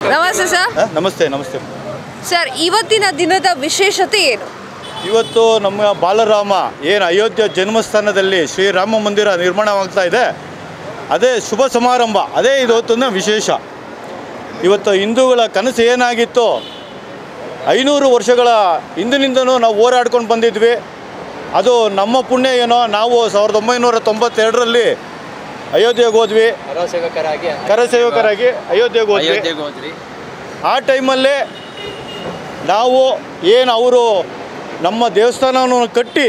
ನಮಸ್ತೆ ಸರ್ ಹ? ನಮಸ್ತೆ ನಮಸ್ತೆ ಸರ್ ಇವತ್ತಿನ ದಿನದ ವಿಶೇಷತೆ ಏನು ಇವತ್ತು ನಮ್ಮ ಬಾಲರಾಮ ಏನು ಅಯೋಧ್ಯ ಜನ್ಮಸ್ಥಾನದಲ್ಲಿ ಶ್ರೀರಾಮ ಮಂದಿರ ನಿರ್ಮಾಣವಾಗ್ತಾ ಇದೆ ಅದೇ ಶುಭ ಸಮಾರಂಭ ಅದೇ ಇವತ್ತಿನ ವಿಶೇಷ ಇವತ್ತು ಹಿಂದೂಗಳ ಕನಸು ಏನಾಗಿತ್ತು ಐನೂರು ವರ್ಷಗಳ ಹಿಂದಿನಿಂದನೂ ನಾವು ಹೋರಾಡ್ಕೊಂಡು ಬಂದಿದ್ವಿ ಅದು ನಮ್ಮ ಪುಣ್ಯ ಏನೋ ನಾವು ಸಾವಿರದ ಒಂಬೈನೂರ ತೊಂಬತ್ತೆರಡರಲ್ಲಿ ಅಯೋಧ್ಯೆಗೆ ಹೋದ್ವಿ ಸೇವಕರಾಗಿ ಕರಸೇವಕರಾಗಿ ಅಯೋಧ್ಯೆಗೆ ಹೋದ್ವಿ ಅಯೋಧ್ಯೆಗೆ ಹೋದ್ರಿ ಆ ಟೈಮಲ್ಲೇ ನಾವು ಏನು ಅವರು ನಮ್ಮ ದೇವಸ್ಥಾನವನ್ನು ಕಟ್ಟಿ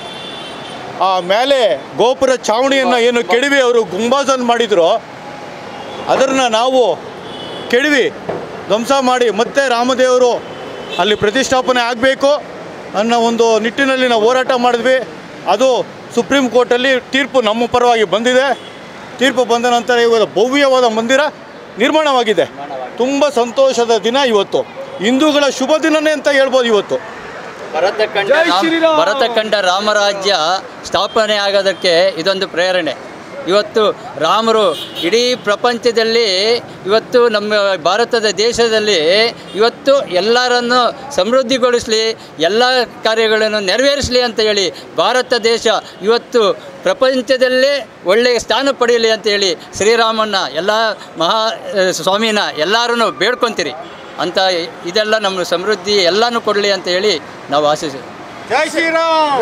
ಆ ಮೇಲೆ ಗೋಪುರ ಚಾವಣಿಯನ್ನು ಏನು ಕೆಡವಿ ಅವರು ಗುಂಬಾಸನ್ ಮಾಡಿದ್ರು ಅದನ್ನು ನಾವು ಕೆಡವಿ ಧ್ವಂಸ ಮಾಡಿ ಮತ್ತೆ ರಾಮದೇವರು ಅಲ್ಲಿ ಪ್ರತಿಷ್ಠಾಪನೆ ಆಗಬೇಕು ಅನ್ನೋ ಒಂದು ನಿಟ್ಟಿನಲ್ಲಿ ನಾವು ಹೋರಾಟ ಮಾಡಿದ್ವಿ ಅದು ಸುಪ್ರೀಂ ಕೋರ್ಟಲ್ಲಿ ತೀರ್ಪು ನಮ್ಮ ಪರವಾಗಿ ಬಂದಿದೆ ತೀರ್ಪು ಬಂದ ನಂತರ ಇವಾಗ ಭವ್ಯವಾದ ಮಂದಿರ ನಿರ್ಮಾಣವಾಗಿದೆ ತುಂಬ ಸಂತೋಷದ ದಿನ ಇವತ್ತು ಹಿಂದೂಗಳ ಶುಭ ದಿನನೇ ಅಂತ ಹೇಳ್ಬೋದು ಇವತ್ತು ಭರತ ಕಂಡ ರಾಮ್- ಭರತ ಕಂಡ ರಾಮರಾಜ್ಯ ಸ್ಥಾಪನೆ ಆಗೋದಕ್ಕೆ ಇದೊಂದು ಪ್ರೇರಣೆ ಇವತ್ತು ರಾಮರು ಇಡೀ ಪ್ರಪಂಚದಲ್ಲಿ ಇವತ್ತು ನಮ್ಮ ಭಾರತದ ದೇಶದಲ್ಲಿ ಇವತ್ತು ಎಲ್ಲರನ್ನು ಸಮೃದ್ಧಿಗೊಳಿಸಲಿ ಎಲ್ಲ ಕಾರ್ಯಗಳನ್ನು ನೆರವೇರಿಸಲಿ ಅಂತ ಹೇಳಿ ಭಾರತ ದೇಶ ಇವತ್ತು ಪ್ರಪಂಚದಲ್ಲೇ ಒಳ್ಳೆಯ ಸ್ಥಾನ ಪಡೆಯಲಿ ಅಂತ ಹೇಳಿ ಶ್ರೀರಾಮನ್ನ ಎಲ್ಲ ಮಹಾ ಆ, ಸ್ವಾಮಿನ ಎಲ್ಲರೂ ಬೇಡ್ಕೊತೀರಿ ಅಂತ ಇದೆಲ್ಲ ನಮ್ಮ ಸಮೃದ್ಧಿ ಎಲ್ಲನೂ ಕೊಡಲಿ ಅಂತ ಹೇಳಿ ನಾವು ಆಶಿಸಿ ಜೈ ಶ್ರೀರಾಮ್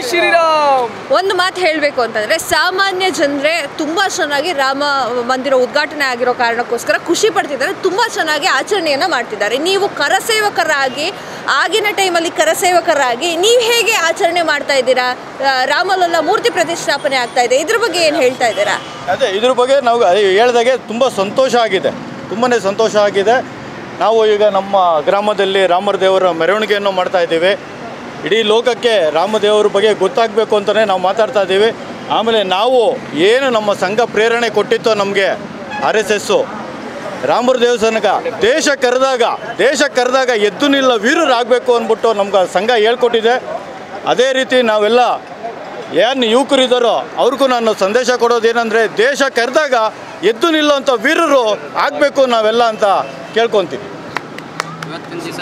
ಒಂದು ಮಾತು ಹೇಳಬೇಕು ಅಂತಂದರೆ ಸಾಮಾನ್ಯ ಜನರೇ ತುಂಬ ಚೆನ್ನಾಗಿ ರಾಮ ಮಂದಿರ ಉದ್ಘಾಟನೆ ಆಗಿರೋ ಕಾರಣಕ್ಕೋಸ್ಕರ ಖುಷಿ ಪಡ್ತಿದ್ದಾರೆ ತುಂಬ ಚೆನ್ನಾಗಿ ಆಚರಣೆಯನ್ನು ಮಾಡ್ತಿದ್ದಾರೆ ನೀವು ಕರಸೇವಕರಾಗಿ ಆಗಿನ ಟೈಮಲ್ಲಿ ಕರಸೇವಕರಾಗಿ ನೀವು ಹೇಗೆ ಆಚರಣೆ ಮಾಡ್ತಾ ಇದ್ದೀರಾ ಆ, ರಾಮಲಲ್ಲ ಮೂರ್ತಿ ಪ್ರತಿಷ್ಠಾಪನೆ ಆಗ್ತಾ ಇದೆ ಇದ್ರ ಬಗ್ಗೆ ಏನು ಹೇಳ್ತಾ ಇದ್ದೀರಾ ಅದೇ ಇದ್ರ ಬಗ್ಗೆ ನಾವು ಅದೇ ಹೇಳ್ದಾಗೆ ತುಂಬ ಸಂತೋಷ ಆಗಿದೆ ತುಂಬಾ ಸಂತೋಷ ಆಗಿದೆ ನಾವು ಈಗ ನಮ್ಮ ಗ್ರಾಮದಲ್ಲಿ ರಾಮರ ದೇವರ ಮೆರವಣಿಗೆಯನ್ನು ಮಾಡ್ತಾ ಇದ್ದೀವಿ ಇಡೀ ಲೋಕಕ್ಕೆ ರಾಮದೇವರ ಬಗ್ಗೆ ಗೊತ್ತಾಗಬೇಕು ಅಂತಲೇ ನಾವು ಮಾತಾಡ್ತಾ ಇದ್ದೀವಿ ಆಮೇಲೆ ನಾವು ಏನು ನಮ್ಮ ಸಂಘ ಪ್ರೇರಣೆ ಕೊಟ್ಟಿತ್ತೋ ನಮಗೆ ಆರ್ ಎಸ್ ಎಸ್ಸು ರಾಮರ ದೇವಸ್ಥಾನಕ್ಕೆ ದೇಶ ಕರೆದಾಗ ದೇಶ ಕರೆದಾಗ ಎದ್ದು ನಿಲ್ಲ ವೀರರಾಗಬೇಕು ಅಂದ್ಬಿಟ್ಟು ನಮ್ಗೆ ಸಂಘ ಹೇಳ್ಕೊಟ್ಟಿದೆ ಅದೇ ರೀತಿ ನಾವೆಲ್ಲ ಏನು ಯುವಕರಿದ್ದಾರೋ ಅವ್ರಿಗೂ ನಾನು ಸಂದೇಶ ಕೊಡೋದೇನೆಂದರೆ ದೇಶ ಕರೆದಾಗ ಎದ್ದು ನಿಲ್ಲುವಂಥ ವೀರರು ಆಗಬೇಕು ನಾವೆಲ್ಲ ಅಂತ ಕೇಳ್ಕೊತೀವಿ ಇವತ್ತಿನ ದಿವಸ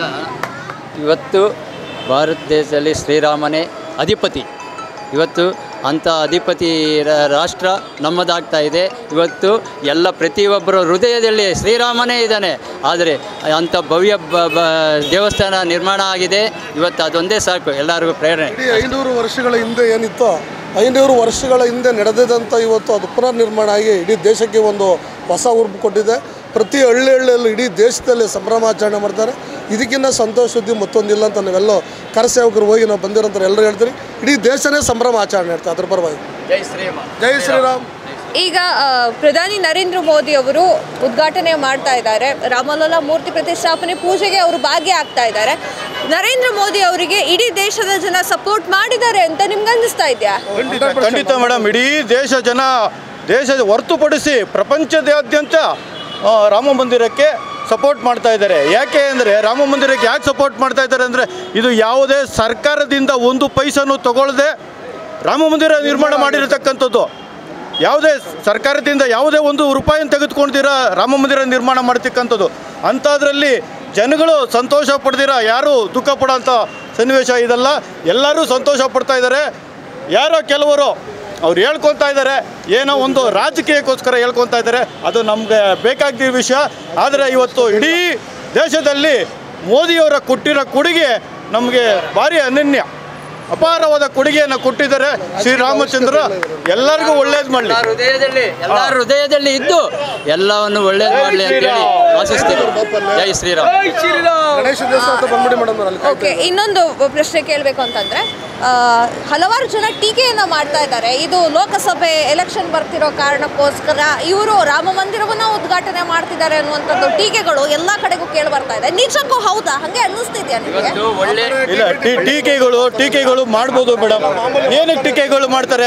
ಇವತ್ತು ಭಾರತ ದೇಶದಲ್ಲಿ ಶ್ರೀರಾಮನೇ ಅಧಿಪತಿ ಇವತ್ತು ಅಂಥ ಅಧಿಪತಿ ರ- ರಾಷ್ಟ್ರ ನಮ್ಮದಾಗ್ತಾ ಇದೆ ಇವತ್ತು ಎಲ್ಲ ಪ್ರತಿಯೊಬ್ಬರ ಹೃದಯದಲ್ಲಿ ಶ್ರೀರಾಮನೇ ಇದ್ದಾನೆ ಆದರೆ ಅಂಥ ಭವ್ಯ ಬ- ಬ- ದೇವಸ್ಥಾನ ನಿರ್ಮಾಣ ಆಗಿದೆ ಇವತ್ತು ಅದೊಂದೇ ಸಾಕು ಎಲ್ಲರಿಗೂ ಪ್ರೇರಣೆ ಇಡೀ ಐನೂರು ವರ್ಷಗಳ ಹಿಂದೆ ಏನಿತ್ತೋ ಐನೂರು ವರ್ಷಗಳ ಹಿಂದೆ ನಡೆದಿದಂಥ ಇವತ್ತು ಅದು ಪುನರ್ ನಿರ್ಮಾಣ ಆಗಿ ಇಡೀ ದೇಶಕ್ಕೆ ಒಂದು ಹೊಸ ಉರುಪು ಕೊಟ್ಟಿದೆ ಪ್ರತಿ ಹಳ್ಳಿ ಹಳ್ಳಿಯಲ್ಲೂ ಇಡೀ ದೇಶದಲ್ಲಿ ಸಂಭ್ರಮಾಚರಣೆ ಮಾಡ್ತಾರೆ ಇದಕ್ಕಿಂತ ಸಂತೋಷ ಸುದ್ದಿ ಮತ್ತೊಂದಿಲ್ಲ ಅಂತ ನಾವೆಲ್ಲೋ ಕರಸೇವಕರು ಹೋಗಿ ನಾವು ಬಂದಿರೋಂಥ ಎಲ್ಲರೂ ಹೇಳ್ತೀರಿ ಇಡೀ ದೇಶನೇ ಸಂಭ್ರಮ ಆಚರಣೆ ಮಾಡ್ತಾರೆ ಅದ್ರ ಪರವಾಗಿ ಜೈ ಶ್ರೀರಾಮ ಜೈ ಶ್ರೀರಾಮ್ ಈಗ ಆ, ಪ್ರಧಾನಿ ನರೇಂದ್ರ ಮೋದಿ ಅವರು ಉದ್ಘಾಟನೆ ಮಾಡ್ತಾ ಇದ್ದಾರೆ ರಾಮಲಲ್ಲ ಮೂರ್ತಿ ಪ್ರತಿಷ್ಠಾಪನೆ ಪೂಜೆಗೆ ಅವರು ಭಾಗಿಯಾಗ್ತಾ ಇದ್ದಾರೆ ನರೇಂದ್ರ ಮೋದಿ ಅವರಿಗೆ ಇಡೀ ದೇಶದ ಜನ ಸಪೋರ್ಟ್ ಮಾಡಿದ್ದಾರೆ ಅಂತ ನಿಮ್ಗೆ ಅನ್ನಿಸ್ತಾ ಇದೆಯಾ ಖಂಡಿತ ಮೇಡಮ್ ಇಡೀ ದೇಶ ಜನ ದೇಶ ಹೊರತುಪಡಿಸಿ ಪ್ರಪಂಚದಾದ್ಯಂತ ಆ, ರಾಮ ಮಂದಿರಕ್ಕೆ ಸಪೋರ್ಟ್ ಮಾಡ್ತಾ ಇದ್ದಾರೆ ಯಾಕೆ ಅಂದರೆ ರಾಮ ಮಂದಿರಕ್ಕೆ ಯಾಕೆ ಸಪೋರ್ಟ್ ಮಾಡ್ತಾ ಇದ್ದಾರೆ ಅಂದರೆ ಇದು ಯಾವುದೇ ಸರ್ಕಾರದಿಂದ ಒಂದು ಪೈಸನ್ನು ತಗೊಳ್ಳದೆ ರಾಮ ಮಂದಿರ ನಿರ್ಮಾಣ ಮಾಡಿರತಕ್ಕಂಥದ್ದು ಯಾವುದೇ ಸರ್ಕಾರದಿಂದ ಯಾವುದೇ ಒಂದು ರೂಪಾಯಿಯನ್ನು ತೆಗೆದುಕೊಂಡಿರ ರಾಮ ಮಂದಿರ ನಿರ್ಮಾಣ ಮಾಡ್ತಕ್ಕಂಥದ್ದು ಅಂಥದ್ರಲ್ಲಿ ಜನಗಳು ಸಂತೋಷ ಪಡ್ದಿರ ಯಾರು ದುಃಖ ಪಡೋಂಥ ಸನ್ನಿವೇಶ ಇದಲ್ಲ ಎಲ್ಲರೂ ಸಂತೋಷ ಪಡ್ತಾ ಇದ್ದಾರೆ ಯಾರೋ ಕೆಲವರು ಅವ್ರು ಹೇಳ್ಕೊತಾ ಇದ್ದಾರೆ ಏನೋ ಒಂದು ರಾಜಕೀಯಕ್ಕೋಸ್ಕರ ಹೇಳ್ಕೊತಾ ಇದ್ದಾರೆ ಅದು ನಮಗೆ ಬೇಕಾಗಿದ್ದ ವಿಷಯ ಆದರೆ ಇವತ್ತು ಇಡೀ ದೇಶದಲ್ಲಿ ಮೋದಿಯವರ ಕೊಟ್ಟಿರೋ ಕೊಡುಗೆ ನಮಗೆ ಭಾರಿ ಅನನ್ಯ ಅಪಾರವಾದ ಕೊಡುಗೆಯನ್ನು ಕೊಟ್ಟಿದ್ದಾರೆ ಶ್ರೀರಾಮಚಂದ್ರ ಎಲ್ಲರಿಗೂ ಒಳ್ಳೇದು ಮಾಡಲಿ ಎಲ್ಲ ಹೃದಯದಲ್ಲಿ ಎಲ್ಲ ಹೃದಯದಲ್ಲಿ ಇದ್ದು ಎಲ್ಲವನ್ನು ಒಳ್ಳೇದು ಮಾಡಲಿ ಅಂತೇಳಿ ಆಶಿಸ್ತೀನಿ ಜೈ ಶ್ರೀರಾಮ್ ಗಣೇಶ ದೇವಸ್ಥಾನ ಅಂತ ಬಂದ್ಬಿಡಿ ಮೇಡಮ್ ಅಲ್ಲಿ ಓಕೆ ಇನ್ನೊಂದು ಪ್ರಶ್ನೆ ಕೇಳಬೇಕು ಅಂತಂದ್ರೆ ಆ, ಹಲವಾರು ಜನ ಟೀಕೆಯನ್ನ ಮಾಡ್ತಾ ಇದ್ದಾರೆ ಇದು ಲೋಕಸಭೆ ಎಲೆಕ್ಷನ್ ಬರ್ತಿರೋ ಕಾರಣಕ್ಕೋಸ್ಕರ ಇವರು ರಾಮ ಮಂದಿರವನ್ನ ಉದ್ಘಾಟನೆ ಮಾಡ್ತಿದ್ದಾರೆ ಅನ್ನುವಂಥದ್ದು ಟೀಕೆಗಳು ಎಲ್ಲಾ ಕಡೆಗೂ ಕೇಳಿ ಬರ್ತಾ ಇದೆ ನಿಜಕ್ಕೂ ಹೌದಾ ಹಂಗೆ ಅನ್ನಿಸ್ತಿದ್ಯಾ ನಿಮಗೆ ಇವತ್ತು ಒಳ್ಳೆ ಇಲ್ಲ ಟೀ ಟೀಕೆಗಳು ಟೀಕೆಗಳು ಮಾಡ್ಬೋದು ಮೇಡಮ್ ಏನಕ್ಕೆ ಟೀಕೆಗಳು ಮಾಡ್ತಾರೆ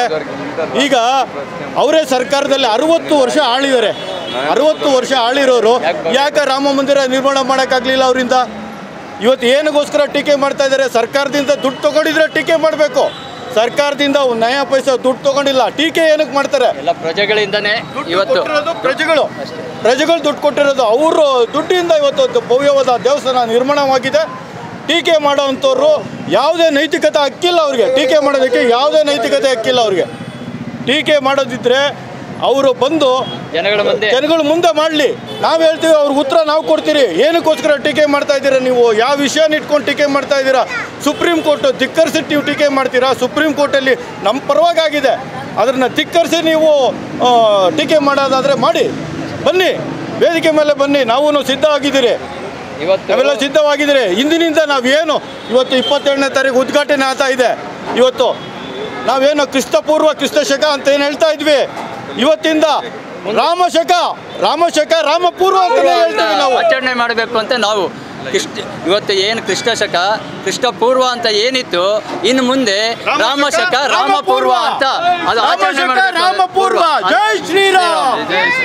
ಈಗ ಅವರೇ ಸರ್ಕಾರದಲ್ಲಿ ಅರವತ್ತು ವರ್ಷ ಆಳಿದ್ದಾರೆ ಅರವತ್ತು ವರ್ಷ ಆಳಿರೋರು ಯಾಕೆ ರಾಮ ಮಂದಿರ ನಿರ್ಮಾಣ ಮಾಡೋಕ್ಕಾಗಲಿಲ್ಲ ಅವರಿಂದ ಇವತ್ತು ಏನಕ್ಕೋಸ್ಕರ ಟೀಕೆ ಮಾಡ್ತಾ ಇದ್ದಾರೆ ಸರ್ಕಾರದಿಂದ ದುಡ್ಡು ತಗೊಂಡಿದ್ರೆ ಟೀಕೆ ಮಾಡಬೇಕು ಸರ್ಕಾರದಿಂದ ಒಂದು ನಯ ಪೈಸೆ ದುಡ್ಡು ತಗೊಂಡಿಲ್ಲ ಟೀಕೆ ಏನಕ್ಕೆ ಮಾಡ್ತಾರೆ ಎಲ್ಲ ಪ್ರಜೆಗಳಿಂದನೇ ದುಡ್ಡು ಇವತ್ತು ಕೊಟ್ಟಿರೋದು ಪ್ರಜೆಗಳು ಪ್ರಜೆಗಳು ದುಡ್ಡು ಕೊಟ್ಟಿರೋದು ಅವರು ದುಡ್ಡಿಂದ ಇವತ್ತು ಒಂದು ಭವ್ಯವಾದ ದೇವಸ್ಥಾನ ನಿರ್ಮಾಣವಾಗಿದೆ ಟೀಕೆ ಮಾಡೋವಂಥವ್ರು ಯಾವುದೇ ನೈತಿಕತೆ ಹಕ್ಕಿಲ್ಲ ಅವ್ರಿಗೆ ಟೀಕೆ ಮಾಡೋದಕ್ಕೆ ಯಾವುದೇ ನೈತಿಕತೆ ಹಕ್ಕಿಲ್ಲ ಅವ್ರಿಗೆ ಟೀಕೆ ಮಾಡೋದಿದ್ರೆ ಅವರು ಬಂದು ಜನಗಳ ಮುಂದೆ ಜನಗಳು ಮುಂದೆ ಮಾಡಲಿ ನಾವು ಹೇಳ್ತೀವಿ ಅವ್ರಿಗೆ ಉತ್ತರ ನಾವು ಕೊಡ್ತೀರಿ ಏನಕ್ಕೋಸ್ಕರ ಟೀಕೆ ಮಾಡ್ತಾ ಇದ್ದೀರಾ ನೀವು ಯಾವ ವಿಷಯನ ಇಟ್ಕೊಂಡು ಟೀಕೆ ಮಾಡ್ತಾ ಇದ್ದೀರಾ ಸುಪ್ರೀಂ ಕೋರ್ಟ್ ಧಿಕ್ಕರಿಸಿ ನೀವು ಟೀಕೆ ಮಾಡ್ತೀರಾ ಸುಪ್ರೀಂ ಕೋರ್ಟಲ್ಲಿ ನಮ್ಮ ಪರವಾಗಿ ಆಗಿದೆ ಅದನ್ನು ಧಿಕ್ಕರಿಸಿ ನೀವು ಆ, ಟೀಕೆ ಮಾಡೋದಾದರೆ ಮಾಡಿ ಬನ್ನಿ ವೇದಿಕೆ ಮೇಲೆ ಬನ್ನಿ ನಾವು ಸಿದ್ಧವಾಗಿದ್ದೀರಿ ಇವತ್ತು ನಾವೆಲ್ಲ ಸಿದ್ಧವಾಗಿದ್ದೀರಿ ಇಂದಿನಿಂದ ನಾವೇನು ಇವತ್ತು ಇಪ್ಪತ್ತೆರಡನೇ ತಾರೀಕು ಉದ್ಘಾಟನೆ ಆಗ್ತಾ ಇದೆ ಇವತ್ತು ನಾವೇನು ಕ್ರಿಸ್ತ ಪೂರ್ವ ಕ್ರಿಸ್ತ ಶಕ ಅಂತ ಏನು ಹೇಳ್ತಾ ಇದ್ವಿ ಇವತ್ತಿಂದ ರಾಮಶಕ ರಾಮಶಕ ರಾಮಪೂರ್ವ ಅಂತಲೇ ಹೇಳ್ತೀವಿ ನಾವು ಆಚರಣೆ ಮಾಡಬೇಕು ಅಂತ ನಾವು ಕೃಷ್ಣ ಇವತ್ತು ಏನು ಕೃಷ್ಣ ಶಕ ಕೃಷ್ಣ ಪೂರ್ವ ಅಂತ ಏನಿತ್ತು ಇನ್ನು ಮುಂದೆ ರಾಮ ಶಕ ರಾಮ ಪೂರ್ವ ಅಂತ ಅದು ಆಚರಣೆ ರಾಮಶಕ ಮಾಡಬೇಕು ರಾಮಪೂರ್ವ ಜೈ ಶ್ರೀರಾಮ್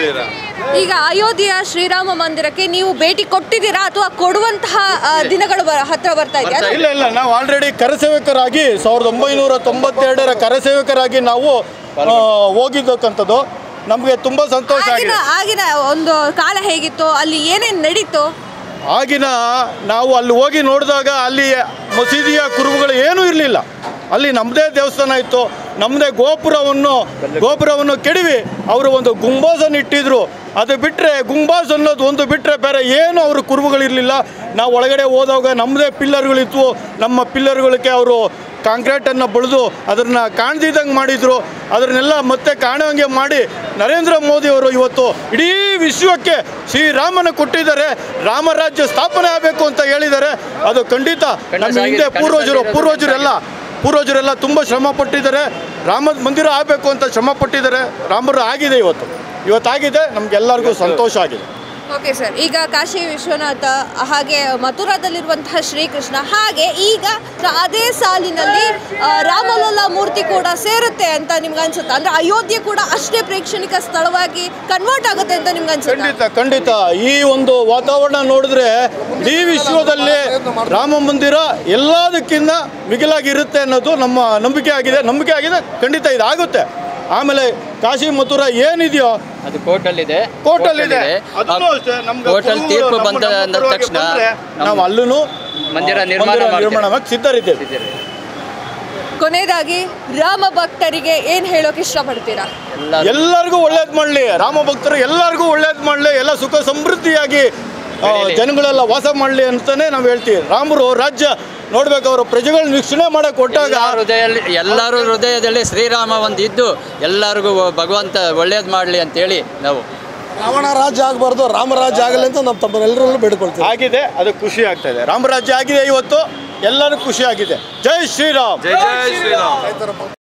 ಈಗ ಅಯೋಧ್ಯೆಯ ಶ್ರೀರಾಮ ಮಂದಿರಕ್ಕೆ ನೀವು ಭೇಟಿ ಕೊಟ್ಟಿದ್ದೀರಾ ಅಥವಾ ಕೊಡುವಂತಹ ಆ, ದಿನಗಳು ಬ- ಹತ್ರ ಬರ್ತಾ ಇದೆಯಾ ಇಲ್ಲ ಇಲ್ಲ ನಾವು ಆಲ್ರೆಡಿ ಕರಸೇವಕರಾಗಿ ಸಾವಿರದ ಒಂಬೈನೂರ ತೊಂಬತ್ತೆರಡರ ಕರಸೇವಕರಾಗಿ ನಾವು ಆ, ಹೋಗಿದ್ದಕ್ಕಂಥದ್ದು ನಮಗೆ ತುಂಬ ಸಂತೋಷ ಆಗಿನ ಆಗಿದೆ ಆಗಿನ ಒಂದು ಕಾಲ ಹೇಗಿತ್ತು ಅಲ್ಲಿ ಏನೇನು ನಡೀತು ಆಗಿನ ನಾವು ಅಲ್ಲಿ ಹೋಗಿ ನೋಡಿದಾಗ ಅಲ್ಲಿ ಮಸೀದಿಯ ಕುರುಹುಗಳು ಏನೂ ಇರಲಿಲ್ಲ ಅಲ್ಲಿ ನಮ್ಮದೇ ದೇವಸ್ಥಾನ ಇತ್ತು ನಮ್ಮದೇ ಗೋಪುರವನ್ನು ಗೋಪುರವನ್ನು ಕೆಡವಿ ಅವರು ಒಂದು ಗುಂಬಾಸನ್ನು ಇಟ್ಟಿದ್ರು ಅದು ಬಿಟ್ಟರೆ ಗುಂಬಾಸ್ ಅನ್ನೋದು ಒಂದು ಬಿಟ್ಟರೆ ಬೇರೆ ಏನು ಅವರು ಕುರುಹುಗಳಿರಲಿಲ್ಲ ನಾವು ಒಳಗಡೆ ಹೋದಾಗ ನಮ್ಮದೇ ಪಿಲ್ಲರ್ಗಳಿತ್ತು ನಮ್ಮ ಪಿಲ್ಲರ್ಗಳಿಗೆ ಅವರು ಕಾಂಕ್ರೀಟನ್ನು ಬಳಿದು ಅದನ್ನು ಕಾಣ್ದಿದ್ದಂಗೆ ಮಾಡಿದರು ಅದನ್ನೆಲ್ಲ ಮತ್ತೆ ಕಾಣುವಂಗೆ ಮಾಡಿ ನರೇಂದ್ರ ಮೋದಿ ಅವರು ಇವತ್ತು ಇಡೀ ವಿಶ್ವಕ್ಕೆ ಶ್ರೀರಾಮನ ಕೊಟ್ಟಿದ್ದಾರೆ ರಾಮರಾಜ್ಯ ಸ್ಥಾಪನೆ ಆಗಬೇಕು ಅಂತ ಹೇಳಿದ್ದಾರೆ ಅದು ಖಂಡಿತ ನಮ್ಮ ಹಿಂದೆ ಪೂರ್ವಜರು ಪೂರ್ವಜರೆಲ್ಲ ಪೂರ್ವಜರೆಲ್ಲ ತುಂಬ ಶ್ರಮ ಪಟ್ಟಿದ್ದಾರೆ ರಾಮ ಮಂದಿರ ಆಗಬೇಕು ಅಂತ ಶ್ರಮ ಪಟ್ಟಿದ್ದಾರೆ ರಾಮರು ಆಗಿದೆ ಇವತ್ತು ಇವತ್ತಾಗಿದೆ ನಮಗೆಲ್ಲರಿಗೂ ಸಂತೋಷ ಆಗಿದೆ ಓಕೆ ಸರ್ ಈಗ ಕಾಶಿ ವಿಶ್ವನಾಥ ಹಾಗೆ ಮಥುರಾದಲ್ಲಿರುವಂತಹ ಶ್ರೀಕೃಷ್ಣ ಹಾಗೆ ಈಗ ರ- ಅದೇ ಸಾಲಿನಲ್ಲಿ ಆ, ರಾಮಲಲ್ಲಾ ಮೂರ್ತಿ ಕೂಡ ಸೇರುತ್ತೆ ಅಂತ ನಿಮ್ಗೆ ಅನ್ಸುತ್ತಾ ಅಂದ್ರೆ ಅಯೋಧ್ಯೆ ಕೂಡ ಅಷ್ಟೇ ಪ್ರೇಕ್ಷಣಿಕ ಸ್ಥಳವಾಗಿ ಕನ್ವರ್ಟ್ ಆಗುತ್ತೆ ಅಂತ ನಿಮ್ಗೆ ಅನ್ಸುತ್ತಾ ಖಂಡಿತ ಖಂಡಿತ ಈ ಒಂದು ವಾತಾವರಣ ನೋಡಿದ್ರೆ ಇಡೀ ವಿಶ್ವದಲ್ಲಿ ರಾಮ ಮಂದಿರ ಎಲ್ಲದಕ್ಕಿಂತ ಮಿಗಿಲಾಗಿರುತ್ತೆ ಅನ್ನೋದು ನಮ್ಮ ನಂಬಿಕೆ ಆಗಿದೆ ನಂಬಿಕೆ ಆಗಿದೆ ಖಂಡಿತ ಇದಾಗುತ್ತೆ ಆಮೇಲೆ ಕಾಶಿ ಮಥುರಾ ಏನಿದೆಯೋ ಅದು ಕೋರ್ಟಲ್ಲಿದೆ ಕೋರ್ಟಲ್ಲಿದೆ ಅದನ್ನೂ ಅಷ್ಟೇ ನಮ್ಗೆ ಕೋರ್ಟಲ್ಲಿ ತೀರ್ಪು ನಮ್ಮ- ಬಂದ ನಮ್ಮ ಅಂದ ಪರವಾಗಿ ತಕ್ಷಣ ಬಂದ್ರೆ ನಮ್ಮ ನಾವು ಅಲ್ಲೂ ಮಂದಿರ ನಿರ್ಮಾಣ ಮಾಡ್ತೇವೆ. ನಿರ್ಮಾಣವಾಗಿ ಸಿದ್ಧರಿದ್ದೇವೆ ಕೊನೆಯದಾಗಿ ರಾಮ ಭಕ್ತರಿಗೆ ಏನ್ ಹೇಳೋಕೆ ಇಷ್ಟಪಡ್ತೀರಾ ಎಲ್ಲ ಎಲ್ಲರಿಗೂ ಒಳ್ಳೇದು ಮಾಡಲಿ ರಾಮ ಭಕ್ತರು ಎಲ್ಲರಿಗೂ ಒಳ್ಳೇದು ಮಾಡಲಿ ಎಲ್ಲ ಸುಖ ಸಮೃದ್ಧಿಯಾಗಿ ಆ, ಬೆಳೀಲಿ. ಜನಗಳೆಲ್ಲ ವಾಸ ಮಾಡಲಿ ಅಂತಾನೆ ನಾವು ಹೇಳ್ತೀವಿ ರಾಮರು ರಾಜ್ಯ ನೋಡ್ಬೇಕು ಅವರು ಪ್ರಜೆಗಳನ್ನ ವೀಕ್ಷಣೆ ಮಾಡಕ್ ಕೊಟ್ಟಾಗ ಎಲ್ಲ ಹೃದಯದಲ್ಲಿ ಎಲ್ಲರೂ ಹೃದಯದಲ್ಲಿ ಶ್ರೀರಾಮ ಒಂದು ಇದ್ದು ಎಲ್ಲರಿಗೂ ಭಗವಂತ ಒಳ್ಳೇದು ಮಾಡಲಿ ಅಂತೇಳಿ ನಾವು ರಾವಣ ರಾಜ್ಯ ಆಗಬಾರ್ದು ರಾಮರಾಜ್ಯ ಆಗಲಿ ಅಂತ ನಮ್ಮ ತಮ್ಮನೆಲ್ಲರಲ್ಲೂ ಬೇಡ್ಕೊಳ್ತೀವಿ ಆಗಿದೆ ಅದು ಖುಷಿ ಆಗ್ತಾ ಇದೆ ರಾಮರಾಜ್ಯ ಆಗಿದೆ ಇವತ್ತು ಎಲ್ಲರೂ ಖುಷಿ ಆಗಿದೆ ಜೈ ಶ್ರೀರಾಮ್ ಜೈ ಜೈ ಶ್ರೀರಾಮ್